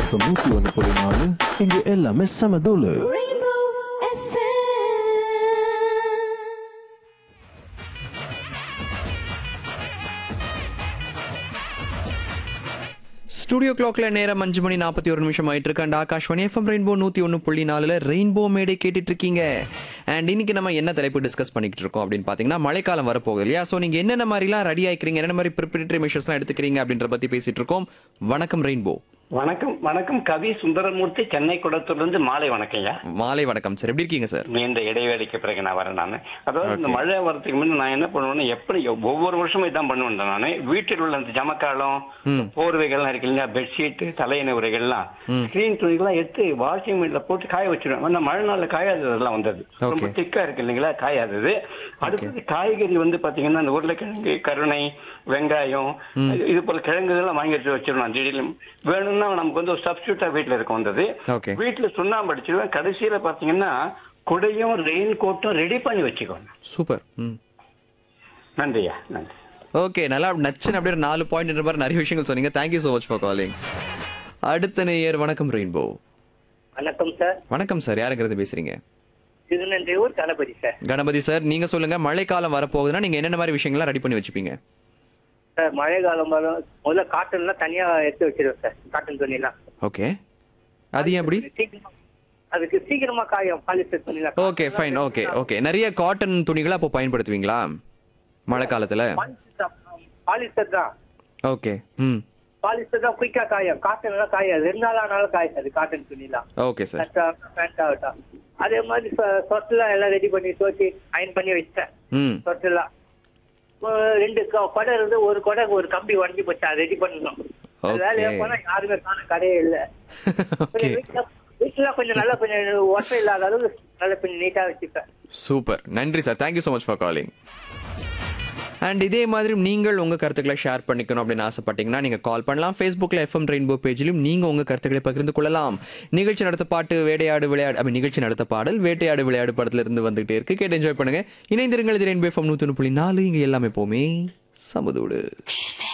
FM நூத்தி ஒன்று புள்ளி நாலு இங்க எல்லாமே செம தூளு Rainbow FM. ஸ்டுடியோ கிளாக்ல நேரம் அஞ்சு மணி நாற்பத்தி ஒரு நிமிஷம் ஆயிட்டு இருக்கு அண்ட் ஆகாஷ்வாணி எஃப்எம் ரெயின்போ நூத்தி ஒன்று புள்ளி நாலுல ரெயின்போ மேடை கேட்டுட்டு இருக்கீங்க அண்ட் இன்னைக்கு நம்ம என்ன தலைப்பு டிஸ்கஸ் பண்ணிக்கிட்டு இருக்கோம் அப்படின்னு பாத்தீங்கன்னா மழைக்காலம் வரப்போகுது இல்லையா ஸோ நீங்க என்னென்ன மாதிரிலாம் ரெடி ஆயிக்கிறீங்க என்னென்ன மாதிரி ப்ரிப்பரேட்டரி மெஷர்ஸ்லாம் எடுத்துக்கிறீங்க அப்படின்ற பத்தி பேசிட்டு இருக்கோம் வணக்கம் ரெயின்போ வணக்கம் வணக்கம் கவி சுந்தரமூர்த்தி சென்னை குடத்தூர்ல இருந்து மாலை வணக்கம்யா மாலை வணக்கம் சார் எப்படி இருக்கீங்க சார் இந்த இடைவேளைக்கு பிறகு நான் வரேன் நான் அதாவது இந்த மழை வரதுக்கு முன்ன நான் என்ன பண்ணுவேன்னா எப்படி ஒவ்வொரு வருஷமும் இதான் பண்ணுவேன் நான் வீட்டில் உள்ள அந்த ஜமக்காலம் போர்வைகள்லாம் இருக்கு இல்லையா பெட்ஷீட் தலையணை உரைகள்லாம் ஸ்கிரீன் துணிகள்லாம் எடுத்து வாஷிங் மிஷின்ல போட்டு காய வச்சிருவேன் அந்த மழை நாள்ல காயாததெல்லாம் வந்தது ரொம்ப Okay. திக்கா இருக்கு இல்லைங்களா காயாதது அடுத்தது காய்கறி வந்து பாத்தீங்கன்னா இந்த உருளைக்கிழங்கு கருணை வெங்காயம் இது போல கிழங்குகள்லாம் வாங்கி வச்சு வச்சிருவேன் திடீர்னு வேணும்னா நமக்கு வந்து ஒரு சப்ஸ்டியூட்டா வீட்டுல இருக்கும் வந்தது Okay. வீட்டுல சுண்ணாம்பு அடிச்சிருவேன் கடைசியில பாத்தீங்கன்னா குடையும் ரெயின் கோட்டும் ரெடி பண்ணி வச்சுக்கோங்க சூப்பர் ம் நன்றியா நன்றி ஓகே நல்லா நச்சுன்னு அப்படியே ஒரு நாலு பாயிண்ட் மாதிரி நிறைய விஷயங்கள் சொன்னீங்க thank you so much for calling அடுத்த நேயர் வணக்கம் ரெயின்போ வணக்கம் சார் வணக்கம் சார் யாருங்கிறது பேசுறீங்க திருநன்றியூர் தளபதி சார் கணபதி சார் நீங்க சொல்லுங்க மழைக்காலம் வரப்போகுதுன்னா நீங்க என்னென்ன மாதிரி விஷயங்கள்லாம் ரெடி பண்ணி வச்சுப்பீங்க சார் மழை காலம் வரும் முதல்ல காட்டன்லாம் தனியா எடுத்து வச்சிருவேன் சார் காட்டன் துணிலாம் ஓகே அது ஏன் அப்படி சீக்கிரமா அதுக்கு சீக்கிரமா காயும் பாலிஸ்டர் துணிலாம் ஓகே ஃபைன் ஓகே ஓகே நிறைய காட்டன் துணிகளை அப்போ பயன்படுத்துவீங்களா மழை காலத்துல பாலிஸ்டர் தான் ஓகே ம் பாலிஸ்டர் தான் குயிக்கா காயும் காட்டன் எல்லாம் காயாது ரெண்டு நாள் ஆனாலும் காயாது காட்டன் துணிலாம் ஓகே சார் ஷர்ட் ஆகட்டும், பேண்ட் ஆகட்டும் அதே மாதிரி சொட்டெல்லாம் எல்லாம் ரெடி பண்ணி துவச்சி அயன் பண்ணி வச்சிட்டேன் ம் சொட்டெல்லாம் அஹ் ரெண்டு கொ- குடை இருந்து ஒரு குடை ஒரு கம்பி உடஞ்சி போச்சு அதை ரெடி பண்ணணும் அது Okay. வேலையா போனா யாருமே காண கடையே இல்ல ஓகே வீட்டுல வீட்டுல கொஞ்சம் நல்லா கொஞ்சம் ஒற்றை இல்லாத அளவுக்கு நல்லா கொஞ்சம் நீட்டா வச்சுப்பேன் சூப்பர் நன்றி sir thank you so much for calling and இதே மாதிரி நீங்கள் உங்கள் கருத்துக்களை ஷேர் பண்ணிக்கணும் அப்படின்னு ஆசைப்பட்டீங்கன்னா நீங்கள் கால் பண்ணலாம் ஃபேஸ்புக்கில் எஃப்எம் ரெயின்போ பேஜிலும் நீங்கள் உங்கள் கருத்துக்களை பகிர்ந்து கொள்ளலாம் நிகழ்ச்சி நடத்த பாட்டு வேட்டையாடு விளையாடு அப்படி நிகழ்ச்சி நடத்த பாடல் வேட்டையாடு விளையாடு படத்துல இருந்து வந்துகிட்டே இருக்கு கேட்டு என்ஜாய் பண்ணுங்க இணைந்திருங்கள் இது ரெயின்போ எஃப்எம் நூற்றி புள்ளி நாலு இங்கே எல்லாமே போமே சமதோடு